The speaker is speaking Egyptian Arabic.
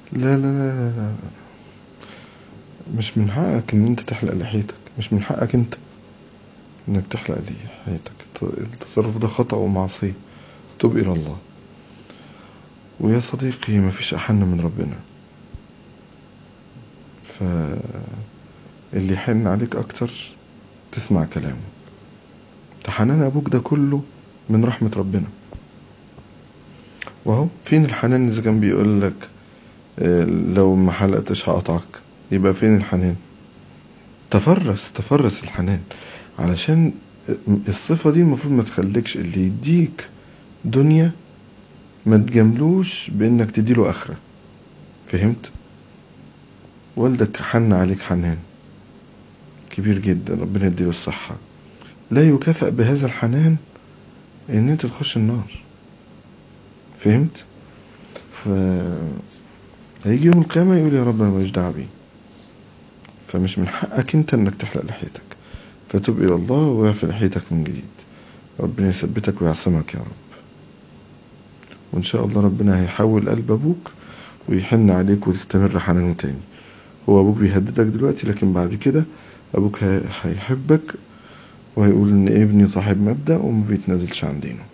لا لا لا لا, لا. مش من حقك ان انت تحلق لحيتك مش من حقك انت انك تحلق لحيتك التصرف ده خطأ ومعصية تب الى الله ويا صديقي مفيش احن من ربنا فاللي يحن عليك اكتر تسمع كلامه حنان ابوك ده كله من رحمة ربنا وهو فين الحنان اذا كان بيقول لك لو ما حلقتش هقطعك يبقى فين الحنان تفرس تفرس الحنان علشان الصفة دي المفروض ما تخليكش اللي يديك دنيا ما تجاملوش بانك تديله اخرة فهمت والدك حن عليك حنان كبير جدا ربنا يديله الصحة لا يكافئ بهذا الحنان ان انت تخش النار فهمت ف هيجي يوم القيامة يقول يا رب انا ماليش دعوة بيه فمش من حقك انت انك تحلق لحيتك فتب الى الله ويعفي لحيتك من جديد ربنا يثبتك ويعصمك يا رب وان شاء الله ربنا هيحول قلب ابوك ويحن عليك وتستمر حنانه تاني هو ابوك بيهددك دلوقتي لكن بعد كده ابوك هيحبك وهيقول ان ابني صاحب مبدأ وما بيتنازلش عن دينه